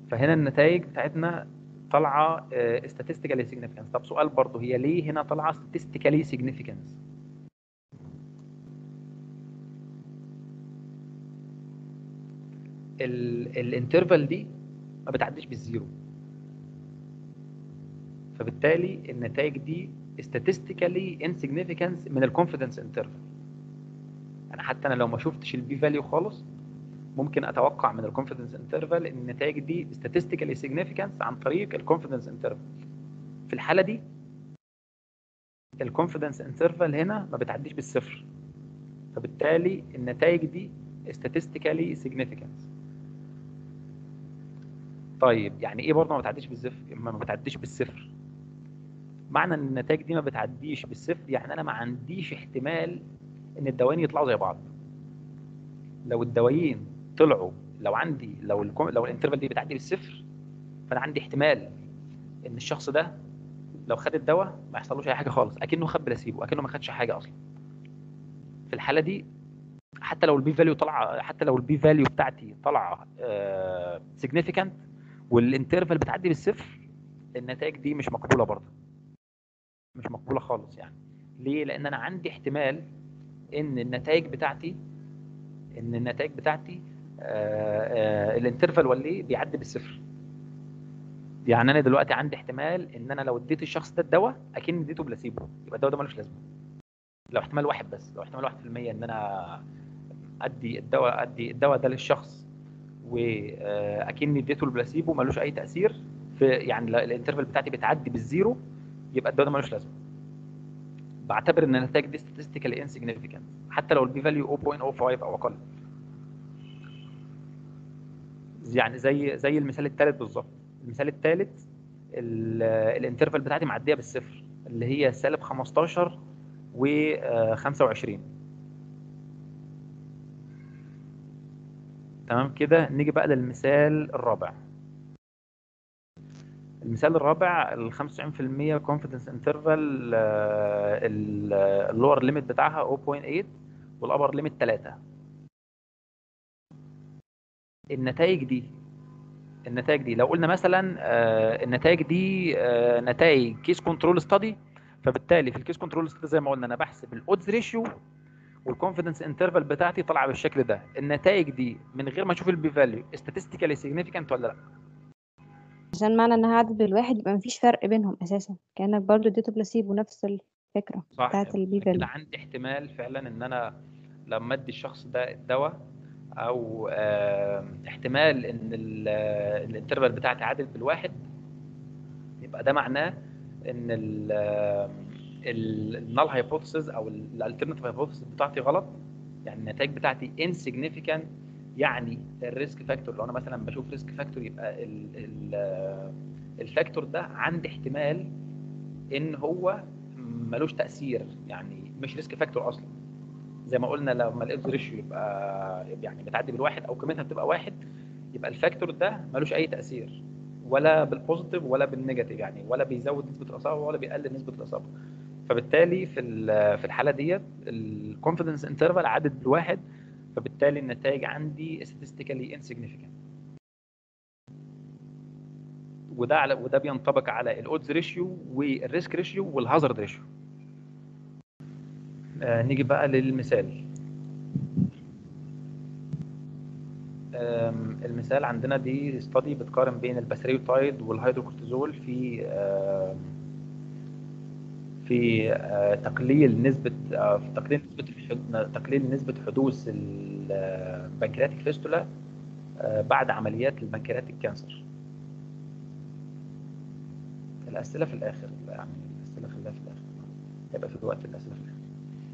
فهنا النتائج بتاعتنا طالعه statistical significance طب سؤال برضه هي ليه هنا طالعه statistically significance الانترفال دي ما بتعديش بالزيرو فبالتالي النتائج دي statistically insignificance من الكونفيدنس انترفال انا حتى انا لو ما شفتش البي فاليو خالص ممكن اتوقع من الكونفيدنس انترفال ان النتائج دي statistically significance عن طريق الكونفيدنس انترفال في الحاله دي الكونفيدنس انترفال هنا ما بتعديش بالصفر فبالتالي النتائج دي statistically significance طيب يعني ايه برضه ما بتعديش بالصفر ما بتعديش بالصفر معنى ان النتائج دي ما بتعديش بالصفر يعني انا ما عنديش احتمال ان الدوايين يطلعوا زي بعض لو الدوايين طلعوا لو عندي لو الكم... لو الانترفال دي بتعدي بالصفر فانا عندي احتمال ان الشخص ده لو خد الدواء ما يحصلوش اي حاجه خالص اكنه خد بلاسيبو اكنه ما خدش حاجه اصلا في الحاله دي حتى لو البي فاليو طالعه حتى لو البي فاليو بتاعتي طالعه سيجنيفيكانت والانترفال بتعدي بالصفر النتائج دي مش مقبوله برضه مش مقبوله خالص يعني ليه لان انا عندي احتمال ان النتائج بتاعتي ان النتائج بتاعتي الانترفال ولا بيعدي بالصفر يعني انا دلوقتي عندي احتمال ان انا لو اديت الشخص ده الدواء اكن اديته بلاسيبو يبقى الدواء ده ملوش لازمه لو احتمال واحد بس لو احتمال 1% ان انا ادي الدواء ادي الدواء ده للشخص واكن اديته البلاسيبو ملوش اي تاثير في يعني الانترفال بتاعتي بتعدي بالزيرو يبقى الدواء ده ملوش لازمه بعتبر ان النتائج دي statistically insignificant حتى لو البي فاليو 0.05 او اقل يعني زي زي المثال الثالث بالظبط المثال الثالث الانترفال بتاعتي معديه بالصفر اللي هي سالب 15 و 25 تمام كده نيجي بقى للمثال الرابع المثال الرابع ال 95% كونفيدنس انترفال اللور ليميت بتاعها 0.8 والابر ليميت 3 النتائج دي النتائج دي لو قلنا مثلا النتائج دي نتائج كيس كنترول ستادي فبالتالي في الكيس كنترول ستادي زي ما قلنا انا بحسب الاودز ريشيو والكونفيدنس انترفال بتاعتي طالعه بالشكل ده النتائج دي من غير ما اشوف البي فاليو statistically significant ولا لا عشان معنى انها عدد بالواحد يبقى مفيش فرق بينهم اساسا كانك برضو اديته بلاسيبو نفس الفكره صح بتاعت البي كده فاليو عندي احتمال فعلا ان انا لما ادي الشخص ده الدواء او آه، احتمال ان الانترفال بتاعتي عادل بالواحد يبقى ده معناه ان النال هايبوثيسز او الالترناتيف هايبوثيسز بتاعتي غلط يعني النتائج بتاعتي انسيجنيفيكانت يعني الريسك فاكتور لو انا مثلا بشوف ريسك فاكتور يبقى ال ال الفاكتور ده عندي احتمال ان هو ملوش تاثير يعني مش ريسك فاكتور اصلا زي ما قلنا لما الاكس ريشيو يبقى يعني بتعدي بالواحد او قيمتها بتبقى واحد يبقى الفاكتور ده ملوش اي تاثير ولا بالبوزيتيف ولا بالنيجاتيف يعني ولا بيزود نسبه الاصابه ولا بيقلل نسبه الاصابه فبالتالي في في الحاله ديت الكونفيدنس انترفال عدد بالواحد فبالتالي النتائج عندي statistically insignificant وده على وده بينطبق على الاودز ريشيو والريسك ريشيو والهازارد ريشيو آه نيجي بقى للمثال آم، المثال عندنا دي استادي بتقارن بين الباسريوتايد والهيدروكورتيزول في آم، في آه، تقليل نسبة آه، في تقليل نسبة الحد- تقليل نسبة حدوث البنكرياتيك فيستولا آه، بعد عمليات البنكرياتيك كانسر الأسئلة في الآخر يعني الأسئلة خليها في الآخر هيبقى في الوقت الأسئلة في الآخر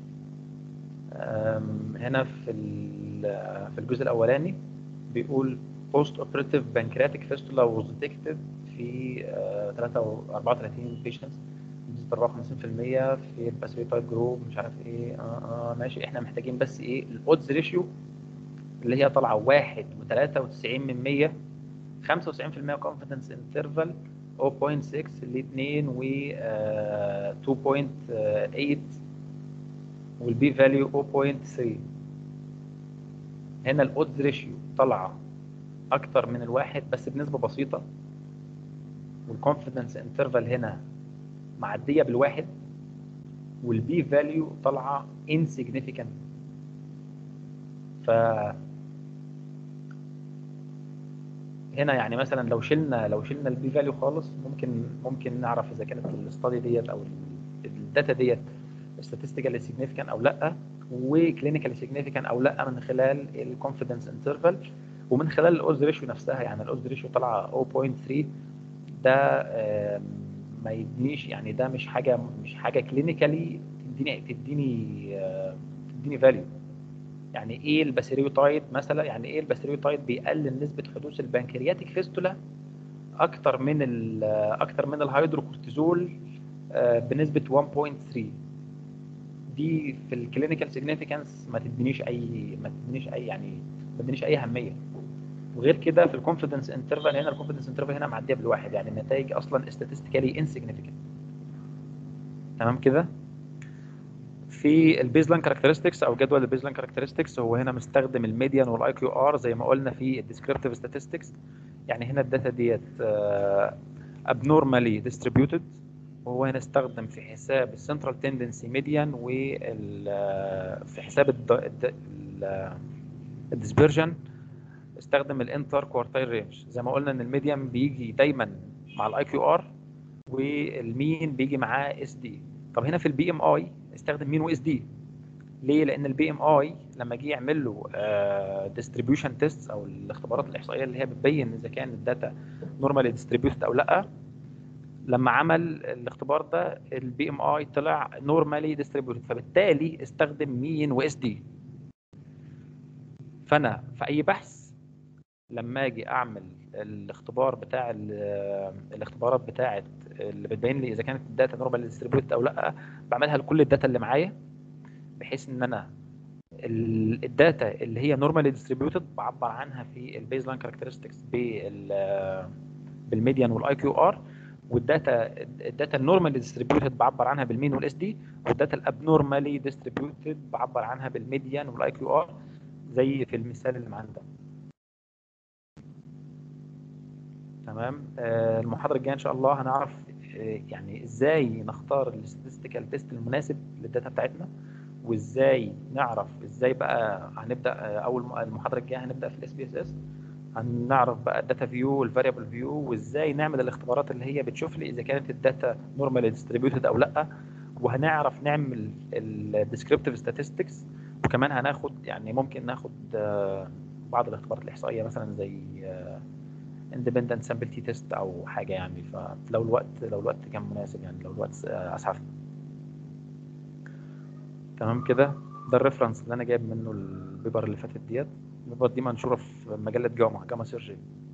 آم، هنا في ال- في الجزء الأولاني بيقول post operative pancreatic fistula was detected في آه، 34 patients نسبة الرقم 50% في الباسويتايد جروب مش عارف ايه اه اه ماشي احنا محتاجين بس ايه الاودز ريشيو اللي هي طالعه 1 و93 من 100 95% كونفيدنس انترفال 0.6 ل 2 و آه، 2.8 والبي فاليو 0.3 هنا الاودز ريشيو طالعه اكتر من الواحد بس بنسبه بسيطه والكونفيدنس انترفال هنا معديه بالواحد والبي فاليو طالعه insignificant ف هنا يعني مثلا لو شلنا لو شلنا البي فاليو خالص ممكن ممكن نعرف اذا كانت الاستادي ديت او الداتا ديت statistically significant او لا وكلينيكالي significant او لا من خلال الكونفيدنس انترفال ومن خلال الاوز ريشيو نفسها يعني الاوز ريشيو طالعه 0.3 ده آم، ما يدينيش يعني ده مش حاجه مش حاجه كلينيكالي تديني تديني آه، تديني فاليو يعني ايه الباسيريوتايد مثلا يعني ايه الباسيريوتايد بيقلل نسبه حدوث البنكرياتيك فيستولا اكتر من ال اكتر من الهيدروكورتيزول آه، بنسبه 1.3 دي في الكلينيكال سيجنيفيكانس ما تدينيش اي ما تدينيش اي يعني ما تدينيش اي اهميه وغير كده في الكونفيدنس انترفال هنا الكونفيدنس انترفال هنا معديه بالواحد يعني النتائج اصلا statistically insignificant تمام كده في البيزلاين كاركترستكس او جدول البيزلاين كاركترستكس هو هنا مستخدم الميديان والاي كيو ار زي ما قلنا في الديسكريبتيف statistics يعني هنا الداتا ديت abnormally distributed وهو هنا استخدم في حساب السنترال تندنسي ميديان وال في حساب الديسبرجن استخدم الانتر كوارتايل رينج زي ما قلنا ان الميديان بيجي دايما مع الاي كيو ار والمين بيجي معاه اس دي طب هنا في البي ام اي استخدم مين واس دي ليه لان البي ام اي لما جه يعمل له ديستريبيوشن تيست او الاختبارات الاحصائيه اللي هي بتبين اذا كان الداتا نورمالي ديستريبيوتد او لا لما عمل الاختبار ده البي ام اي طلع نورمالي ديستريبيوتد فبالتالي استخدم مين واس دي فانا في اي بحث لما اجي اعمل الاختبار بتاع ال- الاختبارات بتاعه اللي بتبين لي اذا كانت الداتا نورمال ديستريبيوتد او لا بعملها لكل الداتا اللي معايا بحيث ان انا ال- الداتا اللي هي نورمالي ديستريبيوتد بعبر عنها في البيز لاين كاركترستكس بال بالميديان والاي كيو ار والداتا الداتا النورمالي ديستريبيوتد بعبر عنها بالمين والاس دي والداتا الابنورمالي ديستريبيوتد بعبر عنها بالميديان والاي كيو ار زي في المثال اللي معانا ده تمام آه، المحاضره الجايه ان شاء الله هنعرف آه، يعني ازاي نختار الاستاتستيكال تيست المناسب للداتا بتاعتنا وازاي نعرف ازاي بقى هنبدا آه، اول م- المحاضره الجايه هنبدا في الاس بي اس اس هنعرف بقى الداتا فيو والفاريبل فيو وازاي نعمل الاختبارات اللي هي بتشوف لي اذا كانت الداتا نورمالي ديستريبيوتد او لا وهنعرف نعمل الديسكريبتيف statistics وكمان هناخد يعني ممكن ناخد آه، بعض الاختبارات الاحصائيه مثلا زي اندبندنت سامبل تي تيست او حاجه يعني فلو الوقت لو الوقت كان مناسب يعني لو الوقت آه، اسعف تمام كده ده الريفرنس اللي انا جايب منه البيبر اللي فاتت ديت البيبر دي منشوره في مجله جاما جاما سيرجي